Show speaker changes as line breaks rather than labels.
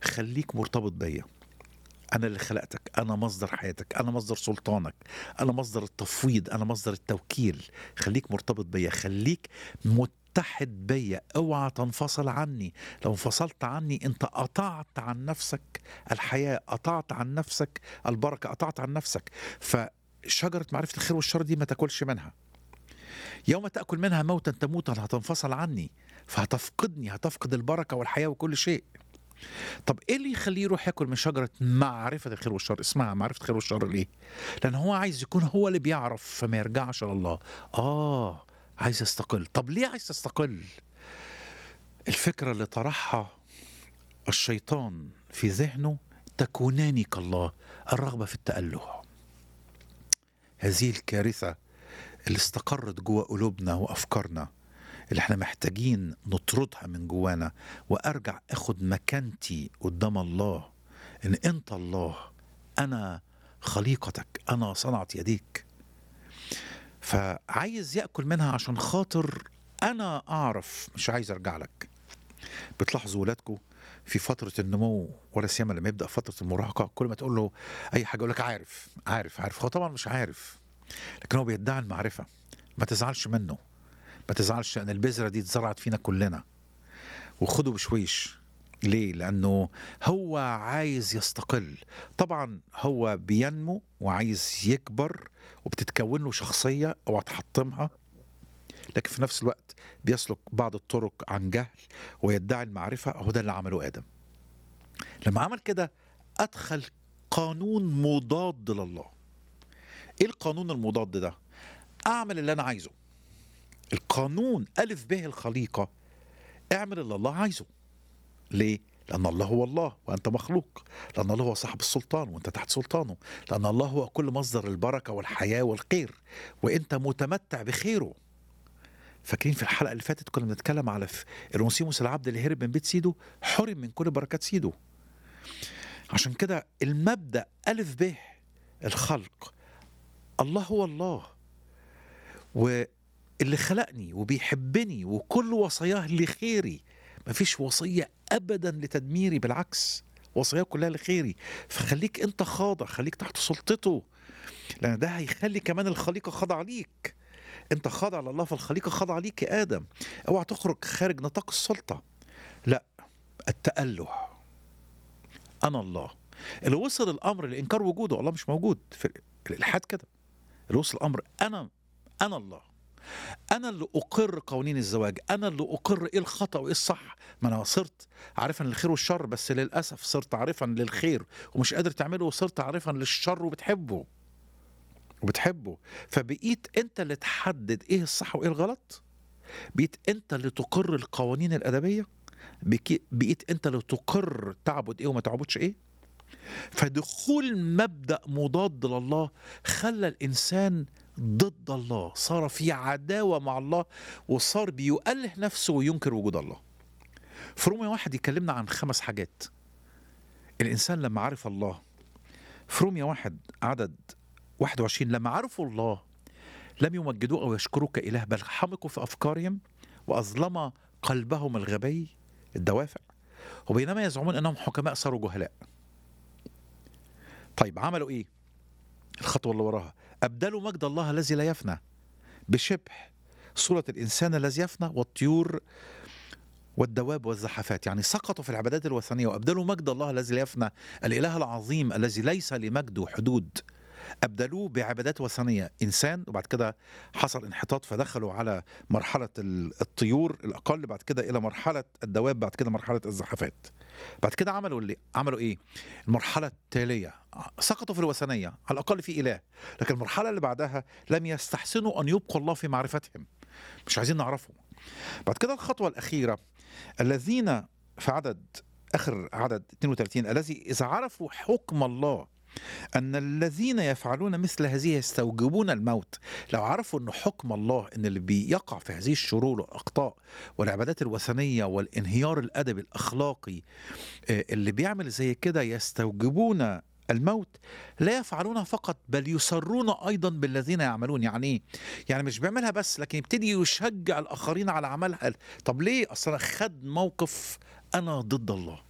خليك مرتبط بيا أنا اللي خلقتك أنا مصدر حياتك أنا مصدر سلطانك أنا مصدر التفويض أنا مصدر التوكيل خليك مرتبط بيا خليك متحد بيا اوعى تنفصل عني لو انفصلت عني انت قطعت عن نفسك الحياة قطعت عن نفسك البركة قطعت عن نفسك فشجرة معرفة الخير والشر دي ما تاكلش منها يوم تأكل منها موتا تموتا هتنفصل عني فهتفقدني هتفقد البركة والحياة وكل شيء طب ايه اللي يخليه يروح ياكل من شجره معرفه الخير والشر اسمها معرفه الخير والشر ليه لان هو عايز يكون هو اللي بيعرف فما يرجعش لله اه عايز يستقل طب ليه عايز تستقل الفكره اللي طرحها الشيطان في ذهنه تكونان كالله الرغبه في التاله هذه الكارثه اللي استقرت جوه قلوبنا وافكارنا اللي احنا محتاجين نطردها من جوانا وارجع اخد مكانتي قدام الله ان انت الله انا خليقتك انا صنعت يديك فعايز ياكل منها عشان خاطر انا اعرف مش عايز ارجع لك بتلاحظوا ولادكم في فترة النمو ولا سيما لما يبدأ فترة المراهقة كل ما تقول له أي حاجة يقول لك عارف عارف عارف هو طبعا مش عارف لكن هو بيدعي المعرفة ما تزعلش منه ما تزعلش لان البذره دي اتزرعت فينا كلنا وخده بشويش ليه؟ لأنه هو عايز يستقل طبعا هو بينمو وعايز يكبر وبتتكون له شخصية أو تحطمها لكن في نفس الوقت بيسلك بعض الطرق عن جهل ويدعي المعرفة هو ده اللي عمله آدم لما عمل كده أدخل قانون مضاد لله إيه القانون المضاد ده؟ أعمل اللي أنا عايزه القانون ألف به الخليقة اعمل اللي الله عايزه ليه؟ لأن الله هو الله وأنت مخلوق لأن الله هو صاحب السلطان وأنت تحت سلطانه لأن الله هو كل مصدر البركة والحياة والخير وأنت متمتع بخيره فاكرين في الحلقة اللي فاتت كنا بنتكلم على إرونسيموس العبد اللي هرب من بيت سيده حرم من كل بركات سيده عشان كده المبدأ ألف به الخلق الله هو الله واللي خلقني وبيحبني وكل وصاياه لخيري مفيش وصية أبدا لتدميري بالعكس وصاياه كلها لخيري فخليك أنت خاضع خليك تحت سلطته لأن ده هيخلي كمان الخليقة خاضعة ليك أنت خاضع لله فالخليقة خاضعة ليك يا آدم اوعى تخرج خارج نطاق السلطة لا التأله أنا الله اللي وصل الأمر لإنكار وجوده الله مش موجود في الإلحاد كده اللي وصل الأمر أنا أنا الله انا اللي اقر قوانين الزواج انا اللي اقر ايه الخطا وايه الصح ما انا صرت عارفا للخير والشر بس للاسف صرت عارفا للخير ومش قادر تعمله وصرت عارفا للشر وبتحبه وبتحبه فبقيت انت اللي تحدد ايه الصح وايه الغلط بقيت انت اللي تقر القوانين الادبيه بقيت انت اللي تقر تعبد ايه وما تعبدش ايه فدخول مبدا مضاد لله خلى الانسان ضد الله صار في عداوة مع الله وصار بيؤله نفسه وينكر وجود الله في رومية واحد يكلمنا عن خمس حاجات الإنسان لما عرف الله في رومية واحد عدد 21 لما عرفوا الله لم يمجدوه أو يشكروه كإله بل حمقوا في أفكارهم وأظلم قلبهم الغبي الدوافع وبينما يزعمون أنهم حكماء صاروا جهلاء طيب عملوا إيه الخطوة اللي وراها أبدلوا مجد الله الذي لا يفنى بشبه صورة الإنسان الذي يفنى والطيور والدواب والزحفات يعني سقطوا في العبادات الوثنية وأبدلوا مجد الله الذي لا يفنى الإله العظيم الذي ليس لمجده حدود أبدلوه بعبادات وثنية إنسان وبعد كده حصل انحطاط فدخلوا على مرحلة الطيور الأقل بعد كده إلى مرحلة الدواب بعد كده مرحلة الزحفات بعد كده عملوا اللي عملوا إيه المرحلة التالية سقطوا في الوثنية على الأقل في إله لكن المرحلة اللي بعدها لم يستحسنوا أن يبقوا الله في معرفتهم مش عايزين نعرفه بعد كده الخطوة الأخيرة الذين في عدد آخر عدد 32 الذي إذا عرفوا حكم الله أن الذين يفعلون مثل هذه يستوجبون الموت لو عرفوا أن حكم الله أن اللي بيقع في هذه الشرور والأخطاء والعبادات الوثنية والانهيار الأدبي الأخلاقي اللي بيعمل زي كده يستوجبون الموت لا يفعلون فقط بل يسرون ايضا بالذين يعملون يعني ايه يعني مش بيعملها بس لكن يبتدي يشجع الاخرين على عملها طب ليه اصلا خد موقف انا ضد الله